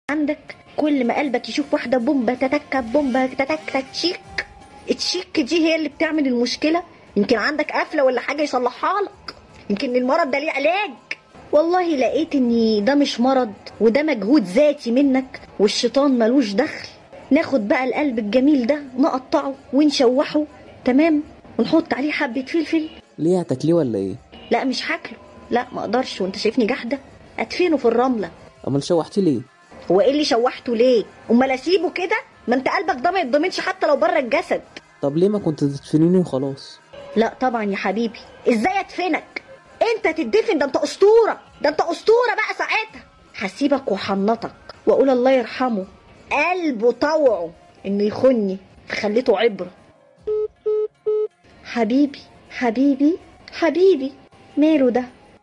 عندك كل ما قلبك يشوف واحدة بومبا تتكة بومبا تتكة تشيك تشيك دي هي اللي بتعمل المشكلة يمكن عندك قفلة ولا حاجة يصلحها لك يمكن المرض ده ليه علاج والله لقيت ان ده مش مرض وده مجهود ذاتي منك والشيطان ملوش دخل ناخد بقى القلب الجميل ده نقطعه ونشوحه تمام ونحط عليه حبة فلفل ليه هتاكليه ولا ايه لا مش هاكله لا ما اقدرش وانت شايفني جحده ادفنه في الرمله امال شوحتيه ليه هو ايه اللي شوحته ليه امال اسيبه كده ما انت قلبك ده ما يتضمنش حتى لو بره الجسد طب ليه ما كنت تدفنيني وخلاص لا طبعا يا حبيبي ازاي ادفنك انت تدفن ده انت اسطوره ده انت اسطوره بقى ساعتها هسيبك وحنطك واقول الله يرحمه قلبه طوعه انه يخني فخليته عبره حبيبي حبيبي حبيبي ماله ده